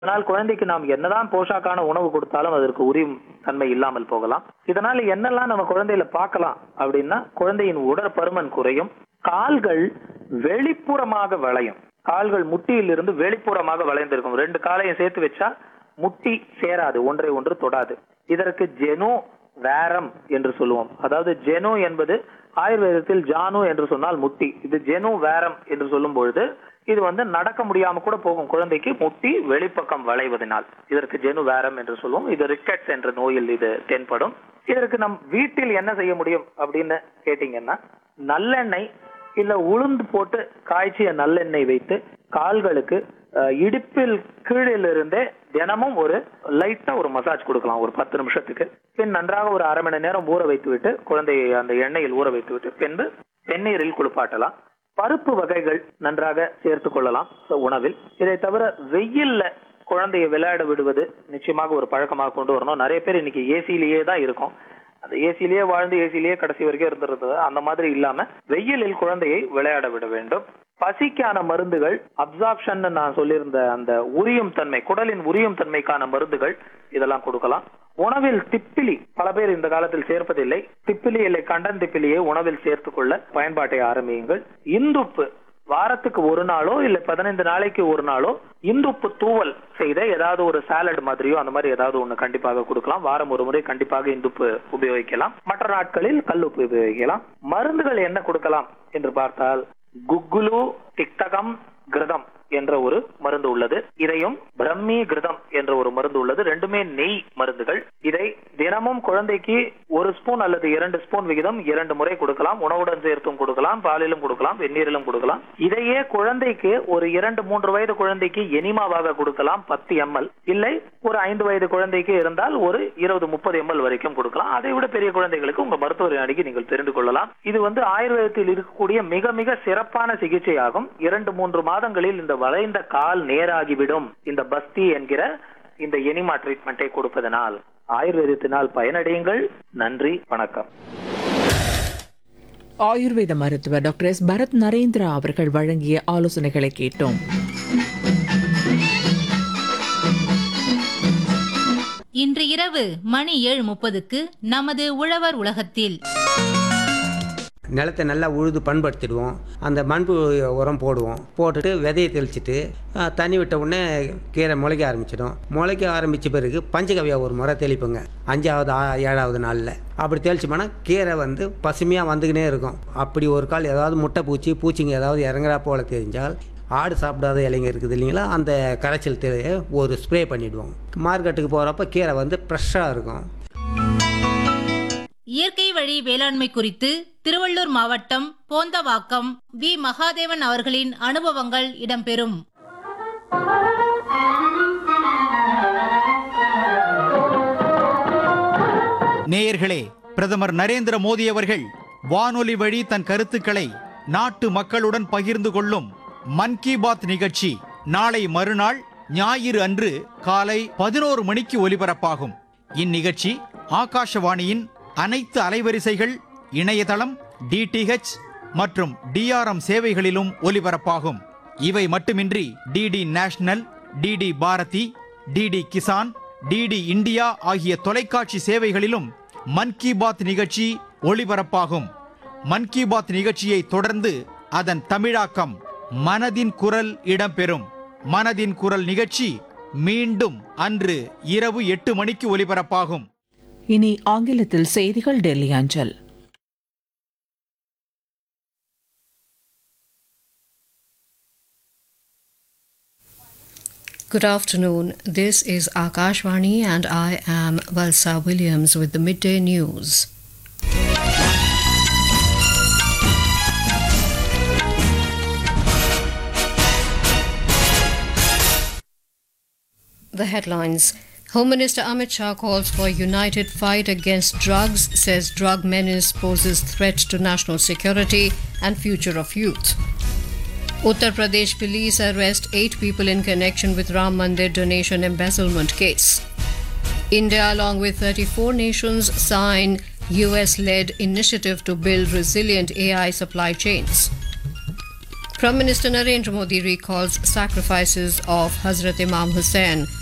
அதனால் குழந்தைக்கு நாம் என்னதான் போஷாக்கான உணவு கொடுத்தாலும் அதற்கு உரியும் தன்மை இல்லாமல் போகலாம் இதனால என்னெல்லாம் நம்ம குழந்தையில பார்க்கலாம் அப்படின்னா குழந்தையின் உடற்பருமன் குறையும் கால்கள் வெளிப்புறமாக வளையும் கால்கள் முட்டியிலிருந்து வெளிப்புறமாக வளைந்திருக்கும் ரெண்டு காலையும் சேர்த்து வச்சா முட்டி சேராது ஒன்றை ஒன்று தொடாது இதற்கு ஜெனோ வேரம் என்று சொல்லுவோம் அதாவது ஜெனோ என்பது ஆயுர்வேதத்தில் ஜானு என்று சொன்னால் முட்டி இது ஜெனு வேரம் என்று சொல்லும் பொழுது இது வந்து நடக்க முடியாம கூட போகும் குழந்தைக்கு முட்டி வெளிப்பக்கம் வளைவதனால் இதற்கு ஜெனு வேரம் என்று சொல்லுவோம் இது ரிக்கெட்ஸ் என்ற நோயில் இது தென்படும் இதற்கு நம் வீட்டில் என்ன செய்ய முடியும் அப்படின்னு கேட்டீங்கன்னா நல்லெண்ணெய் இல்ல உளுந்து போட்டு காய்ச்சிய நல்லெண்ணெய் வைத்து கால்களுக்கு அஹ், இடுப்பில் கீழில் இருந்தே தினமும் ஒரு லைட்டா ஒரு மசாஜ் கொடுக்கலாம் ஒரு பத்து நிமிஷத்துக்கு பின் நன்றாக ஒரு அரை மணி நேரம் ஊற வைத்து விட்டு குழந்தையை அந்த எண்ணெயில் ஊற வைத்து விட்டு பின்பு வெந்நீரில் குளிப்பாட்டலாம் பருப்பு வகைகள் நன்றாக சேர்த்து கொள்ளலாம் so உணவில் இதை தவிர வெயில்ல குழந்தையை விளையாட விடுவது நிச்சயமாக ஒரு பழக்கமாக கொண்டு வரணும் நிறைய பேர் இன்னைக்கு ஏசிலேயே தான் இருக்கும் அந்த ஏசிலேயே வாழ்ந்து ஏசிலேயே கடைசி வரைக்கும் இருந்திருந்தது அந்த மாதிரி இல்லாம வெயிலில் குழந்தையை விளையாட விட வேண்டும் பசிக்கான மருந்துகள் அப்சார்ப்ஷன் நான் சொல்லியிருந்த அந்த உரியும் தன்மை குடலின் உரியும் தன்மைக்கான மருந்துகள் இதெல்லாம் கொடுக்கலாம் உணவில் திப்பிலி பல பேர் இந்த காலத்தில் சேர்ப்பதில்லை திப்பிலி இல்லை கண்டன் திப்பிலியை உணவில் சேர்த்துக் கொள்ள பயன்பாட்டை ஆரம்பியுங்கள் இந்துப்பு வாரத்துக்கு ஒரு நாளோ இல்ல பதினைந்து நாளைக்கு ஒரு நாளோ இந்துப்பு தூவல் செய்த ஏதாவது ஒரு சாலட் மாதிரியோ அந்த மாதிரி ஏதாவது ஒண்ணு கண்டிப்பாக கொடுக்கலாம் வாரம் ஒரு முறை கண்டிப்பாக இந்துப்பு உபயோகிக்கலாம் மற்ற நாட்களில் கல்லுப்பு உபயோகிக்கலாம் மருந்துகள் என்ன கொடுக்கலாம் என்று பார்த்தால் குக்குலு திக்தகம் கிருதம் என்ற ஒரு மருந்து உள்ளது இதையும் பிரம்மி கிருதம் என்ற ஒரு மருந்து உள்ளது ரெண்டுமே நெய் மருந்துகள் இதை தினமும் குழந்தைக்கு ஒரு ஸ்பூன் அல்லது இரண்டு ஸ்பூன் விகிதம் இரண்டு முறை கொடுக்கலாம் உணவுடன் சேர்த்தும் கொடுக்கலாம் பாலிலும் கொடுக்கலாம் வெந்நீரிலும் கொடுக்கலாம் இதையே குழந்தைக்கு ஒரு இரண்டு மூன்று வயது குழந்தைக்கு எனிமாவாக கொடுக்கலாம் பத்து எம்எல் இல்லை ஒரு ஐந்து வயது குழந்தைக்கு இருந்தால் ஒரு இருபது முப்பது எம்எல் வரைக்கும் கொடுக்கலாம் அதை விட பெரிய குழந்தைகளுக்கு உங்க மருத்துவரை அணுகி நீங்கள் தெரிந்து கொள்ளலாம் இது வந்து ஆயுர்வேதத்தில் இருக்கக்கூடிய மிக மிக சிறப்பான சிகிச்சை ஆகும் இரண்டு மூன்று மாதங்களில் இந்த வளைந்த கால் நேராகிவிடும் இந்த பஸ்தி என்கிற இந்த எனிமா ட்ரீட்மெண்ட்டை கொடுப்பதனால் ஆயுர்வேதத்தினால் பயனடையுங்கள் நன்றி வணக்கம் ஆயுர்வேத மருத்துவர் டாக்டர் எஸ் பரத் நரேந்திரா அவர்கள் வழங்கிய ஆலோசனைகளை கேட்டோம் இன்று இரவு மணி ஏழு முப்பதுக்கு நமது உழவர் உலகத்தில் நிலத்தை நல்லா உழுது பண்படுத்திடுவோம் அந்த மண்பு உரம் போடுவோம் போட்டுட்டு விதையை தெளிச்சிட்டு ஆ, தண்ணி விட்ட உடனே கீரை முளைக்க ஆரம்பிச்சிடும் முளைக்க ஆரம்பித்த பிறகு பஞ்சகவியா ஒரு முறை தெளிப்போங்க அஞ்சாவது ஆ- ஏழாவது நாளில் அப்படி தெளிச்சோம்னா கீரை வந்து பசுமையாக வந்துக்கினே இருக்கும் அப்படி ஒரு கால் ஏதாவது முட்டை பூச்சி பூச்சிங்க ஏதாவது இறங்குறா போல தெரிஞ்சால் ஆடு சாப்பிடாத இலைங்க இருக்குது இல்லைங்களா அந்த கரைச்சல் தெளிய ஒரு ஸ்ப்ரே பண்ணிவிடுவோம் மார்க்கெட்டுக்கு போகிறப்ப கீரை வந்து ஃப்ரெஷ்ஷாக இருக்கும் இயற்கை வழி வேளாண்மை குறித்து திருவள்ளூர் மாவட்டம் போந்தவாக்கம் வி மகாதேவன் அவர்களின் அனுபவங்கள் இடம்பெறும் நேயர்களே பிரதமர் நரேந்திர மோடி அவர்கள் வானொலி வழி தன் கருத்துக்களை நாட்டு மக்களுடன் பகிர்ந்து கொள்ளும் மன் கி பாத் நிகழ்ச்சி நாளை மறுநாள் ஞாயிறு அன்று காலை பதினோரு மணிக்கு ஒலிபரப்பாகும் இந்நிகழ்ச்சி ஆகாஷவாணியின் அனைத்து அலைவரிசைகள் இணையதளம் டிடிஹெச் மற்றும் டிஆர்எம் சேவைகளிலும் ஒலிபரப்பாகும் இவை மட்டுமின்றி DD National DD Bharati DD Kisan DD India ஆகிய தொலைக்காட்சி சேவைகளிலும் மன் கி பாத் நிகழ்ச்சி ஒளிபரப்பாகும் மன் கி பாத் நிகழ்ச்சியை தொடர்ந்து அதன் தமிழாக்கம் மனதின் குரல் இடம்பெறும் மனதின் குரல் நிகழ்ச்சி மீண்டும் அன்று இரவு எட்டு மணிக்கு ஒலிபரப்பாகும் இனி ஆங்கிலத்தில் செய்திகள் டெல்லி அஞ்சல் Good afternoon. This is Akashvani, and I am Valsa Williams with the midday news. The headlines Home Minister Amit Shah calls for a united fight against drugs, says drug menace poses threat to national security and future of youth. Uttar Pradesh police arrest eight people in connection with Ram Mandir donation embezzlement case. India, along with 34 nations, sign US led initiative to build resilient AI supply chains. Prime Minister Narendra Modi recalls sacrifices of Hazrat Imam Hussain